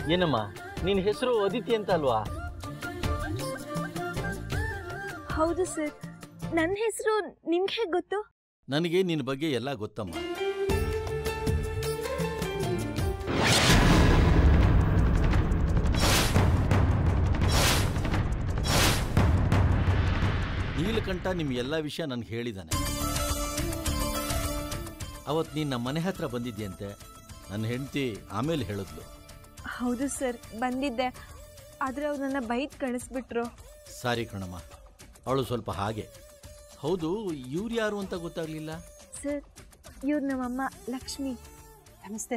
ಏನಮ್ಮ ನಿನ್ನ ಹೆಸರು ಅದಿತಿ ಅಂತ ಅಲ್ವಾ ಹೌದು ಸರ್ ನನ್ನ ಹೆಸರು ನಿಮ್ಗೆ ಹೇಗೆ ಗೊತ್ತು ನನಗೆ ನಿನ್ನ ಬಗ್ಗೆ ಎಲ್ಲ ಗೊತ್ತಮ್ಮ ನೀಲಕಂಠ ನಿಮ್ಮ ಎಲ್ಲ ವಿಷಯ ನನಗೆ ಹೇಳಿದ್ದಾನೆ ಅವತ್ತು ನೀನು ನಮ್ಮ ಮನೆ ಹತ್ರ ಬಂದಿದ್ಯಂತೆ ನನ್ನ ಹೆಂಡತಿ ಆಮೇಲೆ ಹೇಳಿದ್ಲು ಹೌದು ಸರ್ ಬಂದಿದ್ದೆ ಆದರೆ ಅವ್ರು ನನ್ನ ಬೈದ್ ಕಳಿಸ್ಬಿಟ್ರು ಸಾರಿ ಕಣಮ್ಮ ಅವಳು ಸ್ವಲ್ಪ ಹಾಗೆ ಹೌದು ಇವ್ರು ಯಾರು ಅಂತ ಗೊತ್ತಾಗ್ಲಿಲ್ಲ ಸರ್ ಇವ್ರು ನಮ್ಮಮ್ಮ ಲಕ್ಷ್ಮಿ ನಮಸ್ತೆ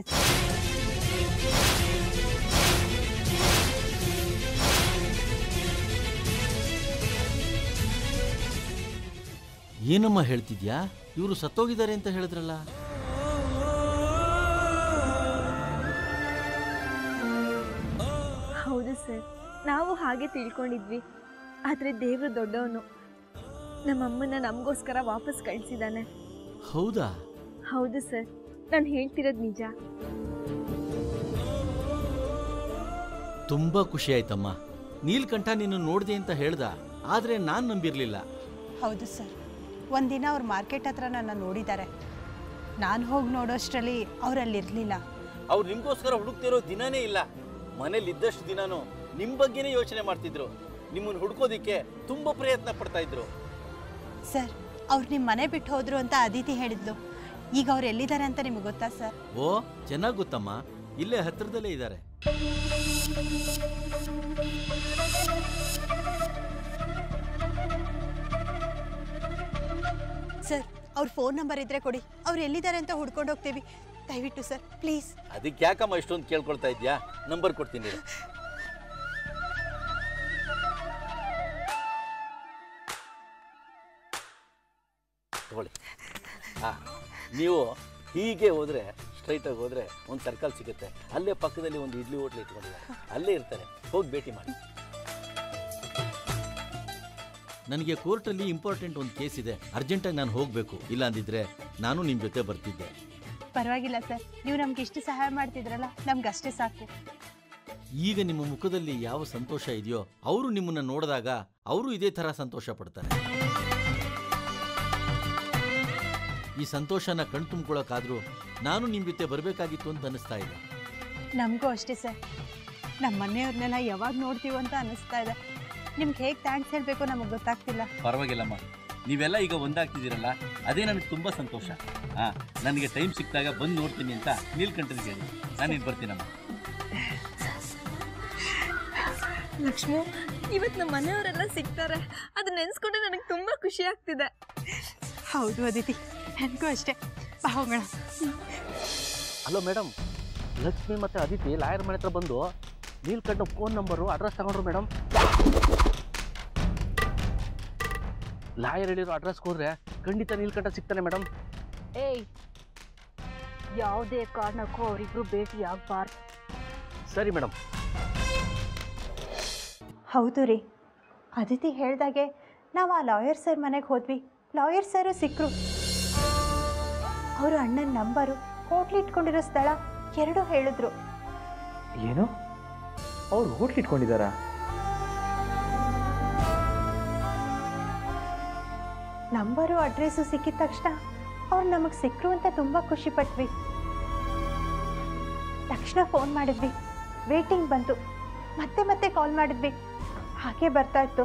ಏನಮ್ಮ ಹೇಳ್ತಿದ್ಯಾ ಇವರು ಸತ್ತೋಗಿದ್ದಾರೆ ಅಂತ ಹೇಳಿದ್ರಲ್ಲ ಹೌದು ಸರ್ ನಾವು ಹಾಗೆ ತಿಳ್ಕೊಂಡಿದ್ವಿ ಆದರೆ ದೇವರು ದೊಡ್ಡವನು ನಮ್ಮಮ್ಮನ ನಮಗೋಸ್ಕರ ವಾಪಸ್ ಕಳಿಸಿದ್ದಾನೆ ಹೌದಾ ಹೌದು ಸರ್ ನಾನು ಹೇಳ್ತಿರೋದು ನಿಜ ತುಂಬಾ ಖುಷಿ ಆಯ್ತಮ್ಮ ನೀಲ್ಕಂಠ ನಿನ್ನ ನೋಡಿದೆ ಅಂತ ಹೇಳ್ದ ಆದ್ರೆ ನಾನ್ ನಂಬಿರ್ಲಿಲ್ಲ ಹೌದು ಸರ್ ಒಂದಿನ ಅವ್ರು ಮಾರ್ಕೆಟ್ ಹತ್ರ ನನ್ನ ನೋಡಿದ್ದಾರೆ ನಾನು ಹೋಗಿ ನೋಡೋಷ್ಟರಲ್ಲಿ ಅವರಲ್ಲಿರಲಿಲ್ಲ ಅವ್ರು ನಿಮ್ಗೋಸ್ಕರ ಹುಡುಕ್ತಿರೋ ದಿನಾನೇ ಇಲ್ಲ ಮನೇಲಿ ಇದ್ದಷ್ಟು ದಿನಾನು ನಿಮ್ ಬಗ್ಗೆನೇ ಯೋಚನೆ ಮಾಡ್ತಿದ್ರು ನಿಮ್ಮನ್ನ ಹುಡ್ಕೋದಿಕ್ಕೆ ತುಂಬಾ ಪ್ರಯತ್ನ ಪಡ್ತಾ ಇದ್ರು ಸರ್ ಅವ್ರು ನಿಮ್ಮ ಮನೆ ಬಿಟ್ಟು ಹೋದ್ರು ಅಂತ ಅದಿತಿ ಹೇಳಿದ್ಲು ಈಗ ಅವ್ರು ಎಲ್ಲಿದ್ದಾರೆ ಅಂತ ನಿಮಗೆ ಗೊತ್ತಾ ಸರ್ ಓ ಚೆನ್ನಾಗ್ ಗೊತ್ತಮ್ಮ ಇಲ್ಲೇ ಹತ್ರದಲ್ಲೇ ಇದ್ದಾರೆ ಸರ್ ಅವ್ರ ಫೋನ್ ನಂಬರ್ ಇದ್ರೆ ಕೊಡಿ ಅವ್ರು ಎಲ್ಲಿದ್ದಾರೆ ಅಂತ ಹುಡ್ಕೊಂಡು ಹೋಗ್ತೀವಿ ದಯವಿಟ್ಟು ಸರ್ ಪ್ಲೀಸ್ ಅದಕ್ಕೆ ಯಾಕಮ್ಮ ಇಷ್ಟೊಂದು ಕೇಳ್ಕೊಳ್ತಾ ಇದ್ಯಾ ನಂಬರ್ ಕೊಡ್ತೀನಿ ಇರು. ತಗೊಳ್ಳಿ ಹಾ ನೀವು ಹೀಗೆ ಹೋದ್ರೆ ಸ್ಟ್ರೈಟಾಗಿ ಹೋದ್ರೆ ಒಂದು ಸರ್ಕಲ್ ಸಿಗುತ್ತೆ ಅಲ್ಲೇ ಪಕ್ಕದಲ್ಲಿ ಒಂದು ಇಡ್ಲಿ ಹೋಟ್ಲ್ ಇಟ್ಕೊಂಡಿದ್ದಾರೆ ಅಲ್ಲೇ ಇರ್ತಾರೆ ಹೋಗಿ ಭೇಟಿ ಮಾಡಿ ನನಗೆ ಕೋರ್ಟಲ್ಲಿ ಇಂಪಾರ್ಟೆಂಟ್ ಒಂದು ಕೇಸ್ ಇದೆ ಅರ್ಜೆಂಟಾಗಿ ನಾನು ಹೋಗಬೇಕು ಇಲ್ಲ ಅಂದಿದ್ರೆ ನಾನು ನಿಮ್ಮ ಜೊತೆ ಬರ್ತಿದ್ದೆ ಪರವಾಗಿಲ್ಲ ಸರ್ ನೀವು ನಮ್ಗೆ ಇಷ್ಟು ಸಹಾಯ ಮಾಡ್ತಿದ್ರಲ್ಲ ನಮ್ಗೆ ಅಷ್ಟೇ ಸಾಕು ಈಗ ನಿಮ್ಮ ಮುಖದಲ್ಲಿ ಯಾವ ಸಂತೋಷ ಇದೆಯೋ ಅವರು ನಿಮ್ಮನ್ನ ನೋಡಿದಾಗ ಅವರು ಇದೇ ಥರ ಸಂತೋಷ ಪಡ್ತಾರೆ ಈ ಸಂತೋಷನ ಕಣ್ ತುಂಬ್ಕೊಳಕ್ಕಾದ್ರೂ ನಾನು ನಿಮ್ಮ ಜೊತೆ ಬರಬೇಕಾಗಿತ್ತು ಅಂತ ಅನಿಸ್ತಾ ಇದೆ ನಮಗೂ ಅಷ್ಟೇ ಸರ್ ನಮ್ಮ ಮನೆಯವ್ರನ್ನೆಲ್ಲ ಯಾವಾಗ ನೋಡ್ತೀವೋ ಅಂತ ಅನ್ನಿಸ್ತಾ ಇದೆ ನಿಮ್ಗೆ ಹೇಗೆ ಥ್ಯಾಂಕ್ಸ್ ಹೇಳಬೇಕು ನಮಗೆ ಗೊತ್ತಾಗ್ತಿಲ್ಲ ಪರವಾಗಿಲ್ಲಮ್ಮ ನೀವೆಲ್ಲ ಈಗ ಒಂದಾಗ್ತಿದ್ದೀರಲ್ಲ ಅದೇ ನನಗೆ ತುಂಬ ಸಂತೋಷ ಹಾಂ ನನಗೆ ಟೈಮ್ ಸಿಕ್ಕಿದಾಗ ಬಂದು ನೋಡ್ತೀನಿ ಅಂತ ನೀಲ್ಕಂಠನಿಗೆ ಹೇಳಿ ನಾನಿನ್ನು ಬರ್ತೀನಮ್ಮ ಲಕ್ಷ್ಮು ಇವತ್ತು ನಮ್ಮ ಮನೆಯವರೆಲ್ಲ ಸಿಗ್ತಾರೆ ಅದು ನೆನೆಸ್ಕೊಂಡ್ರೆ ನನಗೆ ತುಂಬ ಖುಷಿ ಆಗ್ತಿದೆ ಹೌದು ಅದಿತಿ ನನಗೂ ಅಷ್ಟೇ ಬಾ ಹೋಗೋಣ ಹಲೋ ಮೇಡಮ್ ಲಕ್ಷ್ಮಿ ಮತ್ತು ಅದಿತಿ ಲಾಯರ್ ಮನೆ ಹತ್ರ ಬಂದು ನೀಲ್ಕಂಠ ಫೋನ್ ನಂಬರು ಅಡ್ರೆಸ್ ತಗೊಂಡ್ರು ಮೇಡಮ್ ಲಾಯರ್ ಹೇಳಿರೋ ಅಡ್ರೆಸ್ಗೆ ಹೋದ್ರೆ ಖಂಡಿತ ನೀಲ್ಕಂಠ ಸಿಗ್ತಾನೆ ಮೇಡಮ್ ಏಯ್ ಯಾವುದೇ ಕಾರಣಕ್ಕೂ ಅವರಿಬ್ರು ಭೇಟಿ ಆಗ್ಬಾರ್ದು ಸರಿ ಮೇಡಮ್ ಹೌದು ರೀ ಅದಿತಿ ಹೇಳ್ದಾಗೆ ನಾವು ಆ ಲಾಯರ್ ಸರ್ ಮನೆಗೆ ಹೋದ್ವಿ ಲಾಯರ್ ಸರು ಸಿಕ್ಕರು ಅವರು ಅಣ್ಣನ ನಂಬರು ಹೋಟ್ಲ್ ಇಟ್ಕೊಂಡಿರೋ ಸ್ಥಳ ಎರಡೂ ಹೇಳಿದ್ರು ಏನು ಅವ್ರು ಹೋಟ್ಲ್ ಇಟ್ಕೊಂಡಿದ್ದಾರಾ ನಂಬರು ಅಡ್ರೆಸ್ಸು ಸಿಕ್ಕಿದ ತಕ್ಷಣ ಅವ್ರು ನಮಗೆ ಸಿಕ್ಕರು ಅಂತ ತುಂಬ ಖುಷಿ ಪಟ್ವಿ ತಕ್ಷಣ ಫೋನ್ ಮಾಡಿದ್ವಿ ವೇಟಿಂಗ್ ಬಂತು ಮತ್ತೆ ಮತ್ತೆ ಕಾಲ್ ಮಾಡಿದ್ವಿ ಹಾಗೆ ಬರ್ತಾ ಇತ್ತು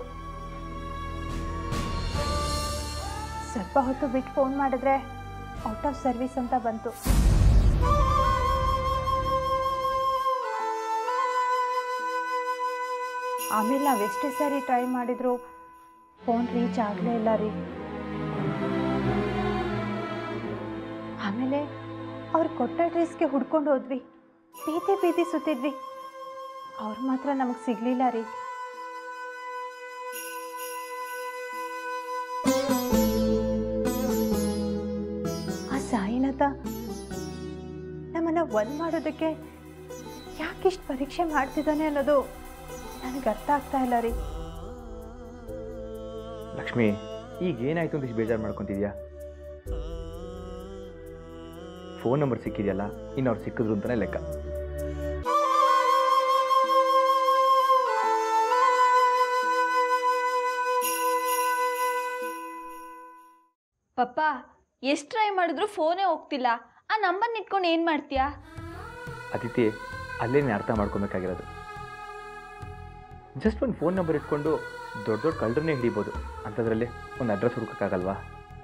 ಸ್ವಲ್ಪ ಹೊತ್ತು ಬಿಟ್ಟು ಫೋನ್ ಮಾಡಿದ್ರೆ ಔಟ್ ಆಫ್ ಸರ್ವಿಸ್ ಅಂತ ಬಂತು ಆಮೇಲೆ ನಾವು ಎಷ್ಟೇ ಸಾರಿ ಟ್ರೈ ಮಾಡಿದ್ರು ಫೋನ್ ರೀಚ್ ಆಗಲೇ ಇಲ್ಲ ರೀ ಆಮೇಲೆ ಅವ್ರು ಕೊಟ್ಟ ಅಡ್ರೆಸ್ಗೆ ಹುಡ್ಕೊಂಡು ಹೋದ್ವಿ ಬೀದಿ ಬೀದಿ ಸುತ್ತಿದ್ವಿ ಅವ್ರು ಮಾತ್ರ ನಮಗೆ ಸಿಗಲಿಲ್ಲ ರೀ ಆ ಸಾಯಿನಾಥ ನಮ್ಮನ್ನ ಒಂದ್ ಮಾಡೋದಕ್ಕೆ ಯಾಕಿಷ್ಟು ಪರೀಕ್ಷೆ ಮಾಡ್ತಿದ್ದಾನೆ ಅನ್ನೋದು ನನಗೆ ಅರ್ಥ ಆಗ್ತಾ ಇಲ್ಲ ರೀ ಲಕ್ಷ್ಮಿ ಈಗ ಏನಾಯ್ತು ಅಂತ ಇಷ್ಟು ಬೇಜಾರು ಮಾಡ್ಕೊತಿದ್ಯಾ ಫೋನ್ ನಂಬರ್ ಸಿಕ್ಕಿದೆಯಲ್ಲ ಇನ್ನು ಅವ್ರು ಸಿಕ್ಕಿದ್ರು ಅಂತಲೇ ಲೆಕ್ಕ ಪಪ್ಪ ಎಷ್ಟು ಟ್ರೈ ಮಾಡಿದ್ರು ಫೋನೇ ಹೋಗ್ತಿಲ್ಲ ಆ ನಂಬರ್ ಇಟ್ಕೊಂಡು ಏನು ಮಾಡ್ತೀಯಾ ಅದಿತಿ ಅಲ್ಲೇ ನೀನು ಅರ್ಥ ಮಾಡ್ಕೊಬೇಕಾಗಿರೋದು ಜಸ್ಟ್ ಒಂದು ಫೋನ್ ನಂಬರ್ ಇಟ್ಕೊಂಡು ದೊಡ್ಡ ದೊಡ್ಡ ಕಳ್ಳರನ್ನೇ ಹಿಡಿಬೋದು ಅಂಥದ್ರಲ್ಲಿ ಒಂದು ಅಡ್ರೆಸ್ ಹುಡುಕೋಕ್ಕಾಗಲ್ವಾ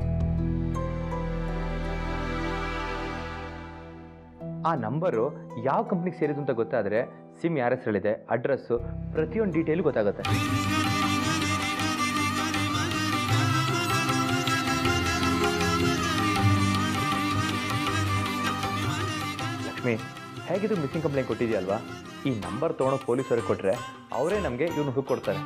ಆ ನಂಬರು ಯಾವ ಕಂಪ್ನಿಗೆ ಸೇರಿದ್ದು ಅಂತ ಗೊತ್ತಾದರೆ ಸಿಮ್ ಯಾರ ಹೆಸರಲ್ಲಿದೆ ಅಡ್ರೆಸ್ಸು ಪ್ರತಿಯೊಂದು ಡೀಟೇಲು ಗೊತ್ತಾಗುತ್ತೆ ಲಕ್ಷ್ಮಿ ಹೇಗಿದ್ರು ಮಿಸ್ಸಿಂಗ್ ಕಂಪ್ಲೇಂಟ್ ಕೊಟ್ಟಿದೆಯಲ್ವಾ ಈ ನಂಬರ್ ತೊಗೊಂಡು ಪೊಲೀಸರಿಗೆ ಕೊಟ್ಟರೆ ಅವರೇ ನಮಗೆ ಇವನು ಹುಕ್ ಕೊಡ್ತಾರೆ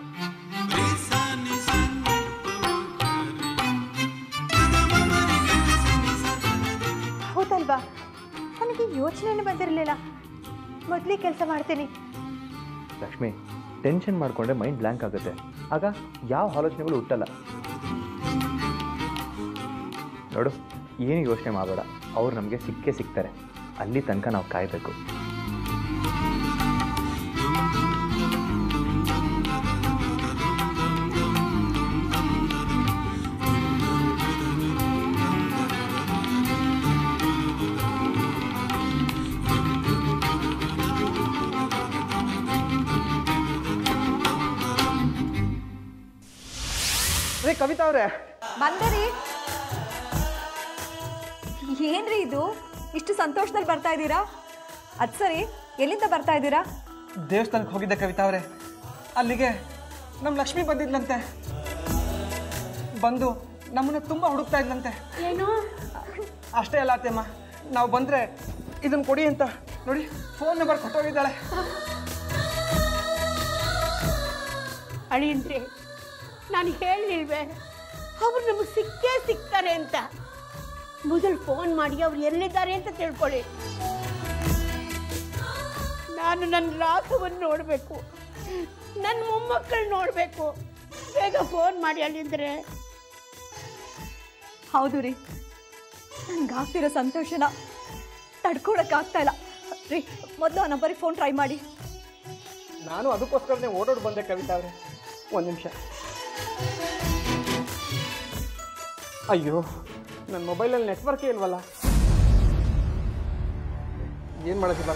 ಹೌದಲ್ವಾ ನನಗೆ ಯೋಚನೆನೇ ಬಂದಿರಲಿಲ್ಲ ಮೊದಲೇ ಕೆಲಸ ಮಾಡ್ತೀನಿ ಲಕ್ಷ್ಮಿ ಟೆನ್ಷನ್ ಮಾಡಿಕೊಂಡ್ರೆ ಮೈಂಡ್ ಬ್ಲ್ಯಾಂಕ್ ಆಗುತ್ತೆ ಆಗ ಯಾವ ಆಲೋಚನೆಗಳು ಹುಟ್ಟಲ್ಲ ನೋಡು ಏನು ಯೋಚನೆ ಮಾಡಬೇಡ ಅವ್ರು ನಮಗೆ ಸಿಕ್ಕೇ ಸಿಗ್ತಾರೆ ಅಲ್ಲಿ ತನಕ ನಾವು ಕಾಯಬೇಕು ರೀ ಕವಿತಾ ಅವರೇ ಬಂದರಿ ಏನ್ರಿ ಇದು ಇಷ್ಟು ಸಂತೋಷದಲ್ಲಿ ಬರ್ತಾ ಇದ್ದೀರಾ ಅದು ಸರಿ ಎಲ್ಲಿಂದ ಬರ್ತಾ ಇದ್ದೀರಾ ದೇವಸ್ಥಾನಕ್ಕೆ ಹೋಗಿದ್ದೆ ಕವಿತಾ ಅವರೇ ಅಲ್ಲಿಗೆ ನಮ್ಮ ಲಕ್ಷ್ಮಿ ಬಂದಿದ್ಲಂತೆ ಬಂದು ನಮ್ಮನ್ನ ತುಂಬ ಹುಡುಕ್ತಾ ಇದ್ಲಂತೆ ಏನು ಅಷ್ಟೇ ಅಲ್ಲ ಅತ್ತೆಮ್ಮ ನಾವು ಬಂದರೆ ಇದನ್ನು ಕೊಡಿ ಅಂತ ನೋಡಿ ಫೋನ್ ನಂಬರ್ ಕೊಟ್ಟೋಗಿದ್ದಾಳೆ ಅಳಿಯಂದ್ರೆ ನಾನು ಹೇಳಿಲ್ವೇ ಅವ್ರು ನಮಗೆ ಸಿಕ್ಕೇ ಸಿಗ್ತಾರೆ ಅಂತ ಮೊದಲು ಫೋನ್ ಮಾಡಿ ಅವ್ರು ಎಲ್ಲಿದ್ದಾರೆ ಅಂತ ತಿಳ್ಕೊಳ್ಳಿ ನಾನು ನನ್ನ ರಾಘವನ್ನು ನೋಡಬೇಕು ನನ್ನ ಮೊಮ್ಮಕ್ಕಳು ನೋಡಬೇಕು ಬೇಗ ಫೋನ್ ಮಾಡಿ ಅಲ್ಲಿಂದ್ರೆ ಹೌದು ರೀ ಆಗ್ತಿರೋ ಸಂತೋಷನ ತಡ್ಕೊಳಕ್ಕಾಗ್ತಾ ಇಲ್ಲ ರೀ ಮೊದಲು ಆ ನಂಬರಿಗೆ ಫೋನ್ ಟ್ರೈ ಮಾಡಿ ನಾನು ಅದಕ್ಕೋಸ್ಕರನೇ ಓಡೋಡ್ ಬಂದೆ ಕವಿತಾ ಅವರೇ ಒಂದು ನಿಮಿಷ ಅಯ್ಯೋ ನನ್ನ ಮೊಬೈಲಲ್ಲಿ ನೆಟ್ವರ್ಕೇ ಇಲ್ವಲ್ಲ ಏನು ಮಾಡೋಕ್ಕಿಲ್ಲ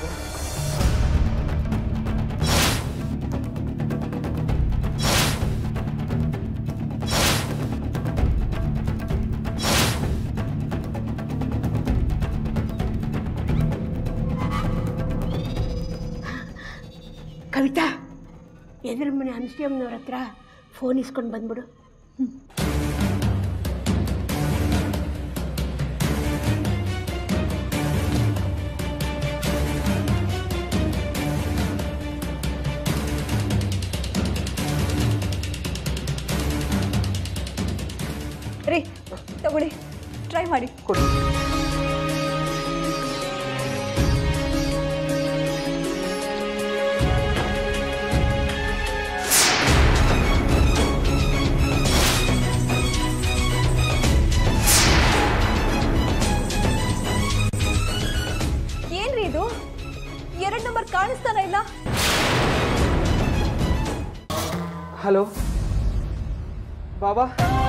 ಕವಿತಾ ಎದುರು ಮನೆ ಅನ್ಸಿಯಮ್ಮನವ್ರ ಹತ್ರ ಫೋನ್ ಇಸ್ಕೊಂಡು ಬಂದ್ಬಿಡು ರೀ ತಗೊಳ್ಳಿ ಟ್ರೈ ಮಾಡಿ ಕೊಡಿ ಏನ್ರಿ ಇದು ಎರಡು ನಂಬರ್ ಕಾಣಿಸ್ತಾನ ಇಲ್ಲ ಹಲೋ ಬಾಬಾ